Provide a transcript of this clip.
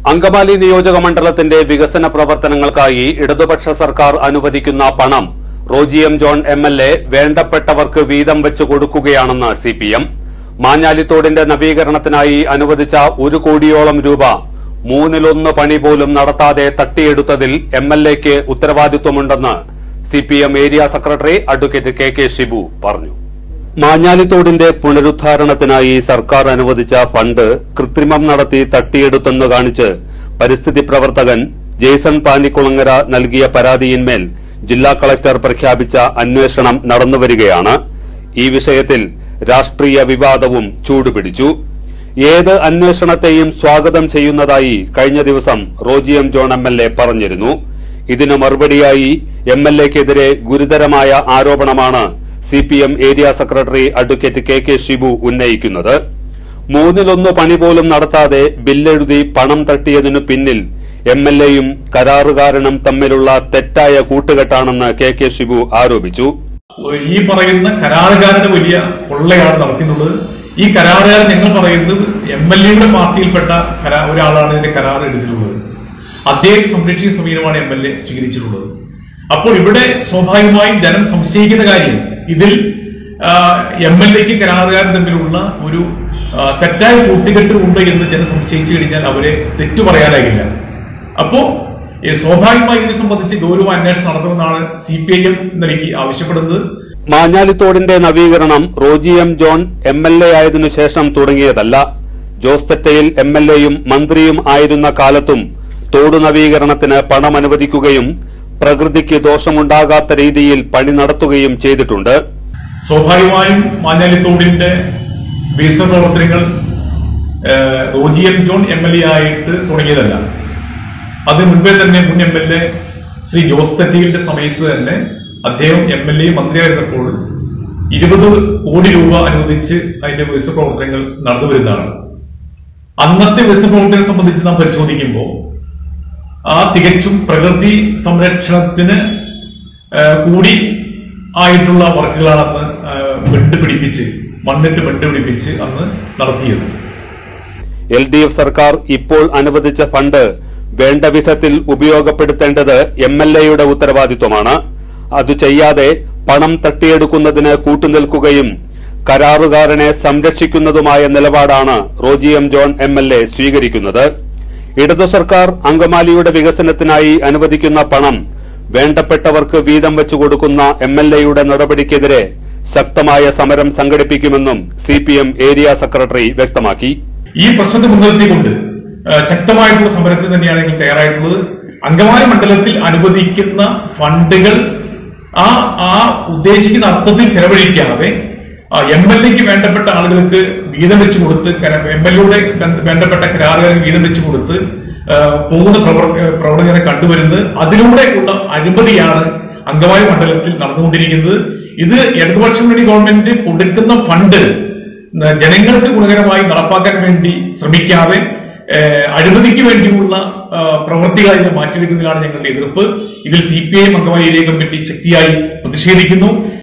അങ്കമാലി നിയോജക മണ്ഡലത്തിന്റെ വികസന പ്രവർത്തനങ്ങൾക്കായി ഇടതുപക്ഷ സർക്കാർ അനുവദിക്കുന്ന പണം Roji M John M L A വേണ്ടപ്പെട്ടവർക്ക് വീതം വെച്ച് കൊടുക്കുകയാണെന്ന് സി പി എം മാഞ്ഞാലിത്തോടിന്റെ നവീകരണത്തിനായി അനുവദിച്ച ഒരു കോടിയോളം രൂപ മൂന്നിലൊന്ന് പണി പോലും നടത്താതെ തട്ടിയെടുത്തതിൽ എം എൽ എക്ക് ഉത്തരവാദിത്വമുണ്ടെന്ന് C P M area secretary advocate K K Shibu പറഞ്ഞു മാഞ്ഞാലിത്തോടിന്റെ പുനരുദ്ധാരണത്തിനായി സർക്കാർ അനുവദിച്ച ഫണ്ട് കൃത്രിമം നടത്തി തട്ടിയെടുത്തെന്ന് കാണിച്ച് പരിസ്ഥിതി പ്രവർത്തകൻ ജെയ്സൺ പാനിക്കുളങ്ങര നൽകിയ പരാതിയിന്മേൽ ജില്ലാ കളക്ടർ പ്രഖ്യാപിച്ച അന്വേഷണം നടന്നുവരികയാണ് ഈ വിഷയത്തിൽ രാഷ്ട്രീയ വിവാദവും ചൂടുപിടിച്ചു ഏത് അന്വേഷണത്തെയും സ്വാഗതം ചെയ്യുന്നതായി കഴിഞ്ഞ ദിവസം Roji M John M L A പറഞ്ഞിരുന്നു ഇതിന് മറുപടിയായി എം എൽ എക്കെതിരെ ഗുരുതരമായ ആരോപണമാണ് C P M area secretary advocate K K Shibu ഉന്നയിക്കുന്നത് മൂന്നിലൊന്ന് പണി പോലും നടത്താതെ ബില്ലെഴുതി പണം തട്ടിയതിനു പിന്നിൽ എം എൽ എയും കരാറുകാരനും തമ്മിലുള്ള തെറ്റായ കൂട്ടുകെട്ടാണെന്ന് കെ കെ ഷിബു ആരോപിച്ചു ഈ പറയുന്ന കരാറുകാരുടെ വലിയ കൊള്ളയാണ് നടത്തിയിട്ടുള്ളത് ഈ കരാറുകാരൻ ഞങ്ങൾ പറയുന്നത് എം എൽ എയുടെ പാർട്ടിയിൽപ്പെട്ട കരാ ഒരാളാണ് ഇതിന്റെ കരാർ എടുത്തിട്ടുള്ളത് അദ്ദേഹം സംരക്ഷിച്ച സമീപനമാണ് എം എൽ എ സ്വീകരിച്ചിട്ടുള്ളത് അപ്പോൾ ഇവിടെ സ്വാഭാവികമായും ജനം സംശയിക്കുന്ന കാര്യം ഇതിൽ എം എൽ എക്ക് കരാറുകാരൻ തമ്മിലുള്ള ഒരു ആ, തെറ്റായ കൂട്ടുകെട്ട് ഉണ്ട് എന്ന് ജനം സംശയിച്ചു കഴിഞ്ഞാൽ അവരെ തെറ്റു പറയാനാകില്ല അപ്പോ ഏ, സ്വാഭാവികമായി ഇതിനെ സംബന്ധിച്ച് ഗൗരവ അന്വേഷണം നടത്തണമെന്നാണ് സി പി ഐ എം നിലയ്ക്ക് ആവശ്യപ്പെടുന്നത് മാഞ്ഞാലിത്തോടിന്റെ നവീകരണം Roji M John M L A ആയതിനു ശേഷം തുടങ്ങിയതല്ല ജോസ് തെറ്റയിൽ എം എൽ എയും മന്ത്രിയും ആയിരുന്ന കാലത്തും തോട് നവീകരണത്തിന് പണം അനുവദിക്കുകയും പ്രകൃതിക്ക് ദോഷമുണ്ടാകാത്ത രീതിയിൽ പണി നടത്തുകയും ചെയ്തിട്ടുണ്ട് സ്വാഭാവികമായും മാഞ്ഞാലിത്തോടിന്റെ വികസന പ്രവർത്തനങ്ങൾ ഏ, Roji M John M L A ആയിട്ട് തുടങ്ങിയതല്ല അതിന് മുൻപേ തന്നെ മുൻ M L A Shri Jose തെറ്റിയുടെ സമയത്ത് തന്നെ അദ്ദേഹം എം എൽ എ മന്ത്രിയായിരുന്നപ്പോൾ ഇരുപത് കോടി രൂപ അനുവദിച്ച് അതിന്റെ വികസന പ്രവർത്തനങ്ങൾ നടന്നു വരുന്നതാണ് അന്നത്തെ വികസന പ്രവർത്തനം സംബന്ധിച്ച് നാം പരിശോധിക്കുമ്പോൾ ആ തികച്ചും പ്രകൃതി സംരക്ഷണത്തിന് ആ, കൂടി ആയിട്ടുള്ള വർക്കുകളാണ് അന്ന് ആ, ബെഡ് പിടിപ്പിച്ച് മണ്ണിട്ട് ബെഡ് പിടിപ്പിച്ച് അന്ന് നടത്തിയത് എൽ ഡി എഫ് സർക്കാർ ഇപ്പോൾ അനുവദിച്ച ഫണ്ട് വേണ്ട വിധത്തിൽ ഉപയോഗപ്പെടുത്തേണ്ടത് എം എൽ എയുടെ ഉത്തരവാദിത്വമാണ് അത് ചെയ്യാതെ പണം തട്ടിയെടുക്കുന്നതിന് കൂട്ടുനിൽക്കുകയും കരാറുകാരനെ സംരക്ഷിക്കുന്നതുമായ നിലപാടാണ് Roji M John M L A സ്വീകരിക്കുന്നത് ഇടതു സർക്കാർ അങ്കമാലിയുടെ വികസനത്തിനായി അനുവദിക്കുന്ന പണം വേണ്ടപ്പെട്ടവർക്ക് വീതം വെച്ചു കൊടുക്കുന്ന എം എൽ എയുടെ നടപടിക്കെതിരെ ശക്തമായ സമരം സംഘടിപ്പിക്കുമെന്നും C P M area secretary വ്യക്തമാക്കി ഈ പ്രശ്നത്തെ മുൻനിർത്തിക്കൊണ്ട് ആ, ശക്തമായിട്ടുള്ള സമരത്തിന് തന്നെയാണ് ഞങ്ങൾ തയ്യാറായിട്ടുള്ളത് അങ്കമാലി മണ്ഡലത്തിൽ അനുവദിക്കുന്ന ഫണ്ടുകൾ ആ ആ ഉദ്ദേശിക്കുന്ന അർത്ഥത്തിൽ ചെലവഴിക്കാതെ എം എൽ എക്ക് വേണ്ടപ്പെട്ട ആളുകൾക്ക് വീതം വെച്ച് കൊടുത്ത് എം എൽ എയുടെ വേണ്ടപ്പെട്ട കരാറുകാർക്ക് വീതം വെച്ച് കൊടുത്ത് ആ, പോകുന്ന പ്രവർ- പ്രവർത്തകരെ കണ്ടുവരുന്നത് അതിലൂടെ ഉള്ള അഴിമതിയാണ് അങ്കമാലി മണ്ഡലത്തിൽ നടന്നുകൊണ്ടിരിക്കുന്നത് ഇത് ഇടതുപക്ഷ മുന്നണി ഗവൺമെന്റ് കൊടുക്കുന്ന ഫണ്ട് ന- ജനങ്ങൾക്ക് ഗുണകരമായി നടപ്പാക്കാൻ വേണ്ടി ശ്രമിക്കാതെ ഏഹ്, അഴിമതിക്ക് വേണ്ടിയുള്ള ആ, പ്രവൃത്തികളെ ഇത് മാറ്റിയെടുക്കുന്നതിലാണ് ഞങ്ങളുടെ എതിർപ്പ് ഇതിൽ സി പി ഐ അംഗമായ ഏരിയ കമ്മിറ്റി ശക്തിയായി പ്രതിഷേധിക്കുന്നു